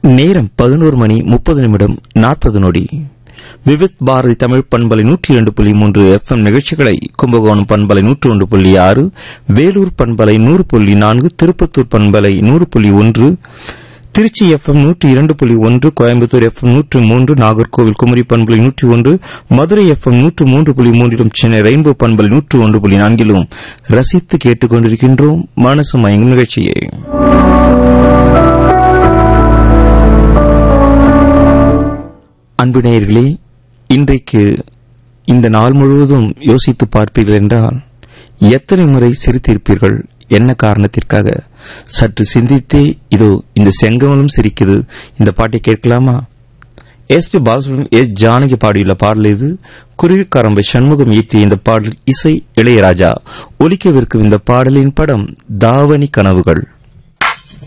நேரம் பதினோரு மணி முப்பது நிமிடம் நாற்பது நொடி விவித் பாரதி தமிழ் பண்பலை நூற்றி இரண்டு புள்ளி மூன்று எஃப்எம் நிகழ்ச்சிகளை கும்பகோணம் பண்பலை நூற்று ஒன்று புள்ளி ஆறு வேலூர் பண்பலை நூறு புள்ளி நான்கு திருப்பத்தூர் பண்பலை நூறு புள்ளி ஒன்று திருச்சி எஃப்எம் நூற்றி இரண்டு புள்ளி ஒன்று கோயம்புத்தூர் எஃப்எம் நூற்று மூன்று நாகர்கோவில் குமரி பண்பலை நூற்றி ஒன்று மதுரை எஃப்எம் நூற்று மூன்று புள்ளி மூன்றிலும் சென்னை ரெயின்போ பண்பலை நூற்று ஒன்று புள்ளி நான்கிலும் ரசித்து கேட்டுக் கொண்டிருக்கின்றோம் மனசு மயங்கும் நிகழ்ச்சியை அன்பு நேயர்களே இன்றைக்கு இந்த நாள் முழுவதும் யோசித்து பார்ப்பீர்கள் என்றால் எத்தனை முறை சிரித்திருப்பீர்கள் என்ன காரணத்திற்காக சற்று சிந்தித்தே இதோ இந்த செங்கமலும் சிரிக்குது இந்த பாட்டை கேட்கலாமா S P Balasubrahmanyam S Janaki பாடியுள்ள பாடல் இது குருவிக்காரம்பை சண்முகம் இயற்றிய இந்த பாடல் இசை இளையராஜா ஒலிக்கவிருக்கும் இந்த பாடலின் படம் தாவணி கனவுகள்